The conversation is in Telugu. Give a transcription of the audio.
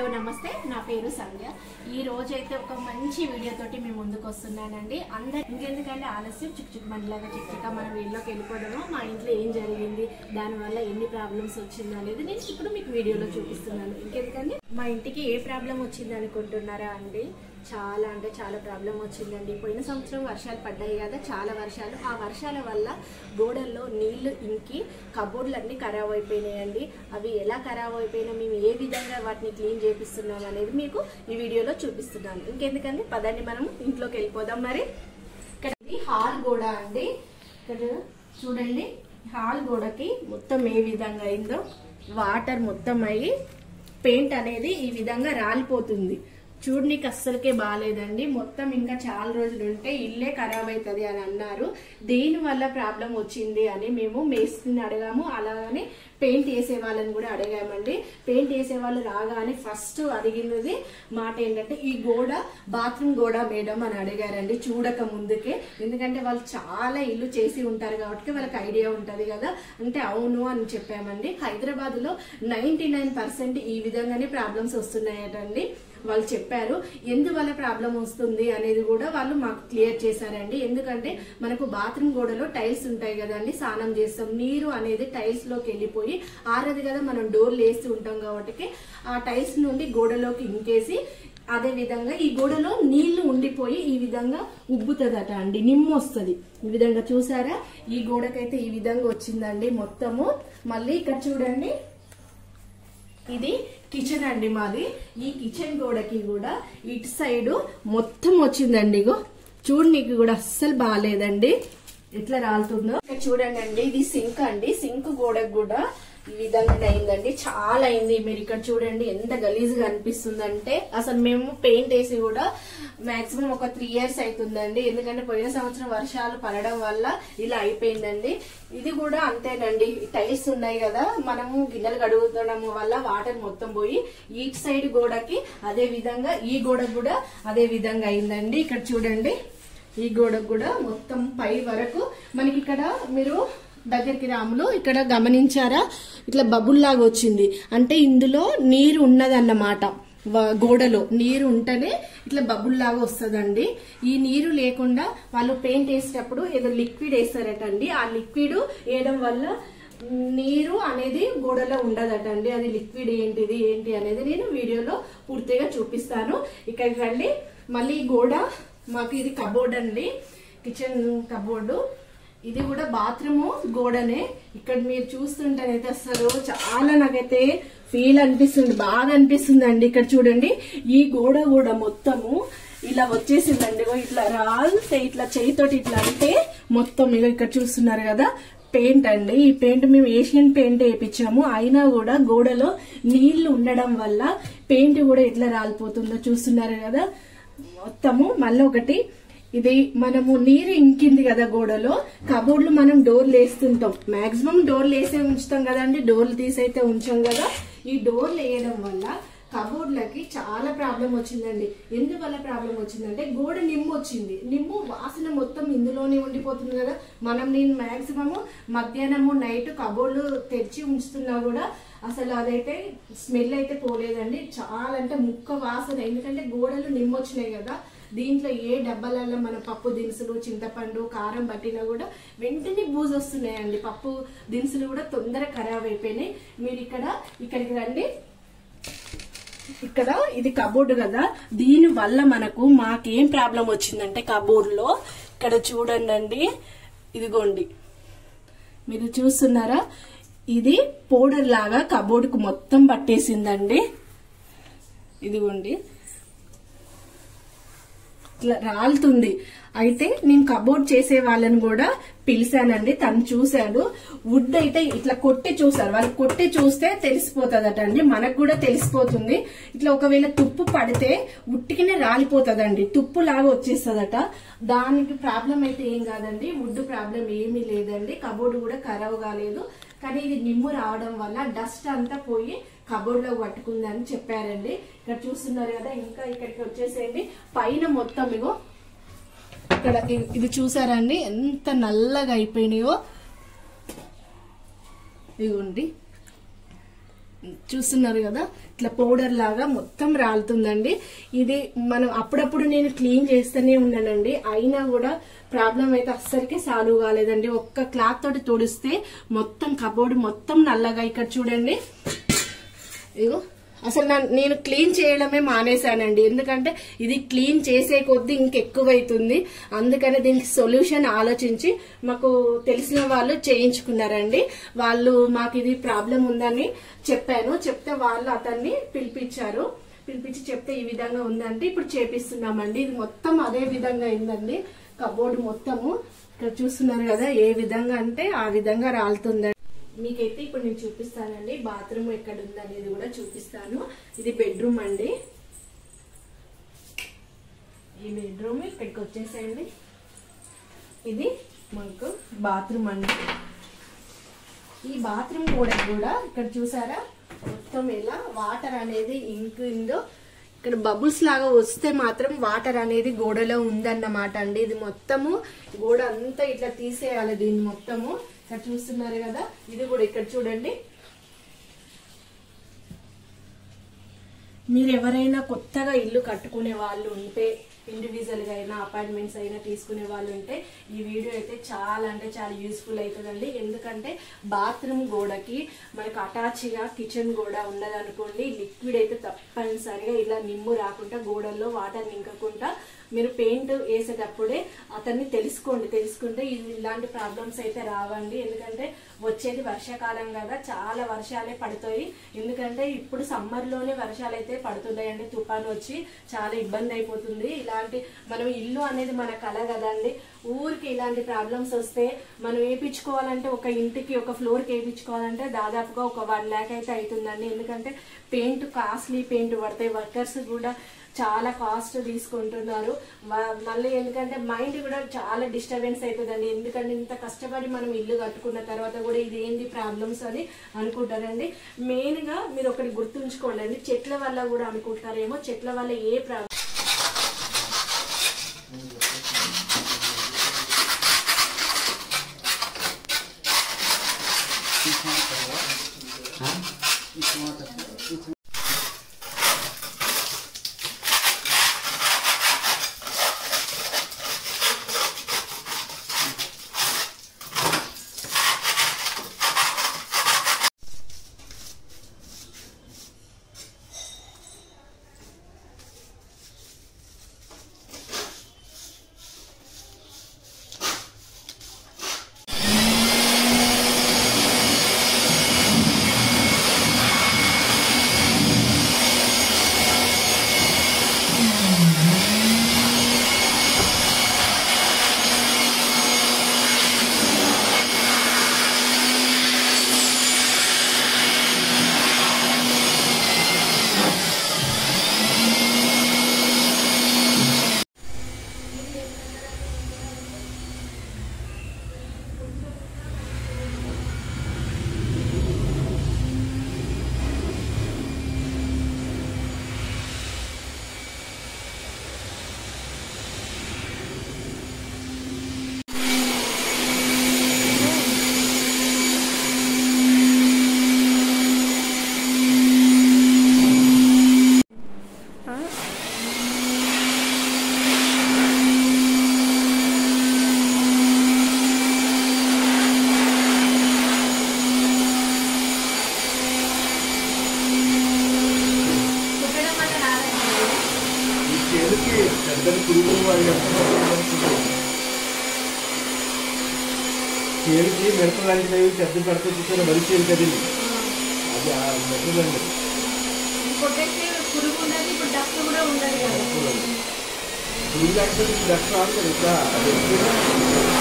నమస్తే నా పేరు సంధ్య ఈ రోజు అయితే ఒక మంచి వీడియో తోటి మేము ముందుకు వస్తున్నానండి అందరు ఇంకెందుకంటే ఆలస్యం చిక్ చిక్ మనలాగా చిక్ చిక్క మన వీడియోకి వెళ్ళిపోదాము మా ఇంట్లో ఏం జరిగింది దానివల్ల ఎన్ని ప్రాబ్లమ్స్ వచ్చింది అనేది నేను ఇప్పుడు మీకు వీడియోలో చూపిస్తున్నాను ఇంకెందుకంటే మా ఇంటికి ఏ ప్రాబ్లం వచ్చింది అనుకుంటున్నారా అండి చాలా అంటే చాలా ప్రాబ్లం వచ్చిందండి పోయిన సంవత్సరం వర్షాలు పడ్డాయి కదా చాలా వర్షాలు ఆ వర్షాల వల్ల గోడల్లో నీళ్లు ఇంకి కబోర్డ్లు అన్నీ ఖరాబ్ అయిపోయినాయండి అవి ఎలా ఖరాబ్ అయిపోయినా మేము ఏ విధంగా వాటిని క్లీన్ చేపిస్తున్నాం అనేది మీకు ఈ వీడియోలో చూపిస్తున్నాను ఇంకెందుకండి పదండి మనం ఇంట్లోకి వెళ్ళిపోదాం మరి ఇక్కడ ఇది హాల్ గోడ అండి ఇక్కడ చూడండి హాల్ గోడకి మొత్తం ఏ విధంగా అయిందో వాటర్ మొత్తం అయ్యి పెయింట్ అనేది ఈ విధంగా రాలిపోతుంది చూడనీకి అస్సలకే బాగాలేదండి మొత్తం ఇంకా చాలా రోజులు ఉంటే ఇల్లే ఖరాబ్ అవుతుంది అని అన్నారు దేని వల్ల ప్రాబ్లం వచ్చింది అని మేము మేస్త్రిని అడిగాము అలాగని పెయింట్ వేసే వాళ్ళని కూడా అడిగామండి పెయింట్ వేసే వాళ్ళు రాగానే ఫస్ట్ అడిగినది మాట ఏంటంటే ఈ గోడ బాత్రూమ్ గోడ మేడం అని అడిగారండి చూడక ముందుకే ఎందుకంటే వాళ్ళు చాలా ఇల్లు చేసి ఉంటారు కాబట్టి వాళ్ళకి ఐడియా ఉంటది కదా అంటే అవును అని చెప్పామండి హైదరాబాద్ లో నైన్టీ ఈ విధంగానే ప్రాబ్లమ్స్ వస్తున్నాయటండి వాళ్ళు చెప్పారు ఎందువల్ల ప్రాబ్లం వస్తుంది అనేది కూడా వాళ్ళు మాకు క్లియర్ చేశారండి ఎందుకంటే మనకు బాత్రూమ్ గోడలో టైల్స్ ఉంటాయి కదండి స్నానం చేస్తాం నీరు అనేది టైల్స్ లోకి వెళ్ళిపోయి ఆరది కదా మనం డోర్లు వేసి ఉంటాం కాబట్టి ఆ టైల్స్ నుండి గోడలోకి ఇంకేసి అదే విధంగా ఈ గోడలో నీళ్లు ఉండిపోయి ఈ విధంగా ఉబ్బుతుందట అండి నిమ్ము వస్తుంది ఈ విధంగా చూసారా ఈ గోడకైతే ఈ విధంగా వచ్చిందండి మొత్తము మళ్ళీ ఇక్కడ చూడండి ఇది కిచెన్ అండి మాది ఈ కిచెన్ గోడకి కూడా ఇటు సైడ్ మొత్తం వచ్చిందండి ఇగో చూడు నీకు కూడా అస్సలు బాగాలేదండి ఎట్లా రాలుతుందో ఇక్కడ చూడండి అండి ఇది సింక్ అండి సింక్ గోడకు కూడా ఈ విధంగా అయిందండి చాలా అయింది మీరు ఇక్కడ చూడండి ఎంత గలీజ్గా అనిపిస్తుందంటే అసలు మేము పెయింట్ వేసి కూడా మాక్సిమం ఒక త్రీ ఇయర్స్ అవుతుందండి ఎందుకంటే పోయిన సంవత్సరం వర్షాలు పడడం వల్ల ఇలా అయిపోయిందండి ఇది కూడా అంతేనండి టైల్స్ ఉన్నాయి కదా మనము గిన్నెలు కడుగుతడం వల్ల వాటర్ మొత్తం పోయి ఈ సైడ్ గోడకి అదే విధంగా ఈ గోడకు కూడా అదే విధంగా అయిందండి ఇక్కడ చూడండి ఈ గోడకు కూడా మొత్తం పై వరకు మనకి ఇక్కడ మీరు దగ్గరికి రాములు ఇక్కడ గమనించారా ఇట్లా బబుల్ లాగా వచ్చింది అంటే ఇందులో నీరు ఉన్నదన్నమాట వ- గోడలో నీరు ఉంటేనే ఇట్లా బబుల్ లాగా వస్తుందండి ఈ నీరు లేకుండా వాళ్ళు పెయింట్ వేసేటప్పుడు ఏదో లిక్విడ్ వేస్తారటండి ఆ లిక్విడ్ వేయడం వల్ల నీరు అనేది గోడలో ఉండదటండి అది లిక్విడ్ ఏంటిది ఏంటి అనేది నేను వీడియోలో పూర్తిగా చూపిస్తాను ఇక్కడికి రండి మళ్ళీ ఈ గోడ మాకు ఇది కబోర్డ్ అండి కిచెన్ కబోర్డు ఇది కూడా బాత్రూమ్ గోడనే ఇక్కడ మీరు చూస్తుంటేనైతే అసలు చాలా నాకైతే ఫీల్ అనిపిస్తుంది బాగా అనిపిస్తుంది అండి ఇక్కడ చూడండి ఈ గోడ కూడా మొత్తము ఇలా వచ్చేసిందండి ఇగో ఇట్లా రాలితే ఇట్లా చేయితోటి ఇట్లా అంటే మొత్తం ఇగో ఇక్కడ చూస్తున్నారు కదా పెయింట్ అండి ఈ పెయింట్ మేము ఏషియన్ పెయింట్ వేయించాము అయినా కూడా గోడలో నీళ్లు ఉండడం వల్ల పెయింట్ కూడా ఎట్లా రాలిపోతుందో చూస్తున్నారు కదా మొత్తము మళ్ళీ ఒకటి ఇది మనము నీరు ఇంకింది కదా గోడలో కబోర్డ్లు మనం డోర్లు వేస్తుంటాం మాక్సిమం డోర్లు వేసే ఉంచుతాం కదండి డోర్లు తీసైతే ఉంచాం కదా ఈ డోర్లు వేయడం వల్ల కబోర్డ్లకి చాలా ప్రాబ్లం వచ్చిందండి ఎందువల్ల ప్రాబ్లం వచ్చిందంటే గోడ నిమ్ము వచ్చింది నిమ్ము వాసన మొత్తం ఇందులోనే ఉండిపోతుంది కదా మనం నేను మాక్సిమము మధ్యాహ్నము నైట్ కబోర్డ్లు తెరిచి ఉంచుతున్నా కూడా అసలు అదైతే స్మెల్ అయితే పోలేదండి చాలా అంటే ముక్క వాసన ఎందుకంటే గోడలు నిమ్మొచ్చినాయి కదా దీంట్లో ఏ డబ్బాలలో మన పప్పు దినుసులు చింతపండు కారం పట్టినా కూడా వెంటనే బూజు వస్తున్నాయండి పప్పు దినుసులు కూడా తొందరగా ఖరాబ్ అయిపోయినాయి మీరు ఇక్కడ ఇక్కడికి రండి ఇక్కడ ఇది కబోర్డు కదా దీని వల్ల మనకు మాకేం ప్రాబ్లం వచ్చిందంటే కబోర్డ్ లో ఇక్కడ చూడండి ఇదిగోండి మీరు చూస్తున్నారా ఇది పౌడర్ లాగా కబోర్డుకు మొత్తం పట్టేసిందండి ఇదిగోండి ఇట్లా రాలుతుంది అయితే నేను కబోర్డ్ చేసే వాళ్ళని కూడా పిలిచానండి తను చూశాడు వుడ్ అయితే ఇట్లా కొట్టి చూసారు వాళ్ళు కొట్టి చూస్తే తెలిసిపోతుందట అండి మనకు కూడా తెలిసిపోతుంది ఇట్లా ఒకవేళ తుప్పు పడితే ఉట్టికినే రాలిపోతుందండి తుప్పు లాగా వచ్చేస్తుందట దానికి ప్రాబ్లం అయితే ఏం కాదండి వుడ్ ప్రాబ్లం ఏమీ లేదండి కబోర్డ్ కూడా ఖరాబ్ కాలేదు కానీ ఇది నిమ్ము రావడం వల్ల డస్ట్ అంతా పోయి కబోర్డ్ లో పట్టుకుందని చెప్పారండి ఇక్కడ చూస్తున్నారు కదా ఇంకా ఇక్కడికి వచ్చేసేయండి పైన మొత్తం ఇగో ఇక్కడ ఇ- ఇది చూసారండి ఎంత నల్లగా అయిపోయినాయో ఇదిగోండి చూస్తున్నారు కదా ఇట్లా పౌడర్ లాగా మొత్తం రాలుతుందండి ఇది మనం అప్పుడప్పుడు నేను క్లీన్ చేస్తూనే ఉన్నానండి అయినా కూడా ప్రాబ్లం అయితే అస్సలకి సాల్వ్ కాలేదండి ఒక్క క్లాత్ తోటి తుడిస్తే మొత్తం కబోర్డ్ మొత్తం నల్లగా ఇక్కడ చూడండి ఇగో అసలు నా- నేను క్లీన్ చేయడమే మానేశానండి ఎందుకంటే ఇది క్లీన్ చేసే కొద్దీ ఇంకెక్కువైతుంది అందుకని దీనికి సొల్యూషన్ ఆలోచించి మాకు తెలిసిన వాళ్ళు చేయించుకున్నారండి వాళ్ళు మాకు ఇది ప్రాబ్లం ఉందని చెప్పాను చెప్తే వాళ్ళు అతన్ని పిలిపించారు పిలిపించి చెప్తే ఈ విధంగా ఉందంటే ఇప్పుడు చేపిస్తున్నామండి ఇది మొత్తం అదే విధంగా అయిందండి కబోర్డ్ మొత్తము ఇక్కడ చూస్తున్నారు కదా ఏ విధంగా అంటే ఆ విధంగా రాలుతుందండి మీకైతే ఇప్పుడు నేను చూపిస్తానండి బాత్రూమ్ ఎక్కడ ఉంది అనేది కూడా చూపిస్తాను ఇది బెడ్రూమ్ అండి ఈ బెడ్రూమ్ ఇక్కడికి వచ్చేసేయండి ఇది మనకు బాత్రూమ్ అండి ఈ బాత్రూమ్ కూడా కూడా ఇక్కడ చూసారా మొత్తం ఎలా వాటర్ అనేది ఇంకిందో ఇక్కడ బబుల్స్ లాగా వస్తే మాత్రం వాటర్ అనేది గోడలో ఉందన్నమాట అండి ఇది మొత్తము గోడ అంతా ఇట్లా తీసేయాలి దీన్ని మొత్తము ఇక్కడ చూస్తున్నారు కదా ఇది కూడా ఇక్కడ చూడండి మీరు ఎవరైనా కొత్తగా ఇల్లు కట్టుకునే వాళ్ళు ఉంటే ఇండివిజువల్ గా అయినా అపార్ట్మెంట్స్ అయినా తీసుకునే వాళ్ళు ఉంటే ఈ వీడియో అయితే చాలా అంటే చాలా యూస్ఫుల్ అవుతుందండి ఎందుకంటే బాత్రూమ్ గోడకి మనకు అటాచ్గా కిచెన్ గోడ ఉన్నదనుకోండి లిక్విడ్ అయితే తప్పనిసరిగా ఇలా నిమ్ము రాకుండా గోడల్లో వాటర్ నింకకుండా మీరు పెయింట్ వేసేటప్పుడే అతన్ని తెలుసుకోండి తెలుసుకుంటే ఇది- ఇలాంటి ప్రాబ్లమ్స్ అయితే రావండి ఎందుకంటే వచ్చేది వర్షాకాలం కదా చాలా వర్షాలే పడతాయి ఎందుకంటే ఇప్పుడు సమ్మర్ లోనే వర్షాలు అయితే పడుతున్నాయండి తుఫాన్ వచ్చి చాలా ఇబ్బంది అయిపోతుంది ఇలాంటి మనం ఇల్లు అనేది మన కళ కదండి ఊరికి ఇలాంటి ప్రాబ్లమ్స్ వస్తే మనం వేయించుకోవాలంటే ఒక ఇంటికి ఒక ఫ్లోర్ కి వేయించుకోవాలంటే దాదాపుగా ఒక వన్ ల్యాక్ అయితే అవుతుందండి ఎందుకంటే పెయింట్ కాస్ట్లీ పెయింట్ పడతాయి వర్కర్స్ కూడా చాలా కాస్ట్ తీసుకుంటున్నారు మ- మళ్ళీ ఎందుకంటే మైండ్ కూడా చాలా డిస్టర్బెన్స్ అవుతుందండి ఎందుకంటే ఇంత కష్టపడి మనం ఇల్లు కట్టుకున్న తర్వాత కూడా ఇది ఏంది ప్రాబ్లమ్స్ అని అనుకుంటారండి మెయిన్ గా మీరు ఒకటి గుర్తుంచుకోండి అండి చెట్ల వల్ల కూడా అనుకుంటారేమో చెట్ల వల్ల ఏ ప్రాబ్లం కుట్టడం వల్ల రాదండి ఈ చేతికి పెద్దలు పురుగులు అవి చేతికి మిరప లాంటివి పెద్ద పెడత చూసిన వరి చేరు కదండి అది ఆ మెట్టదండి కొట్టేస్తే పురుగు ఉన్నది ఇప్పుడు డస్ట్ కూడా ఉండదు కదా పురుగు అంటే డస్ట్ రాదు కదా ఇట్లా అది ఎక్కినా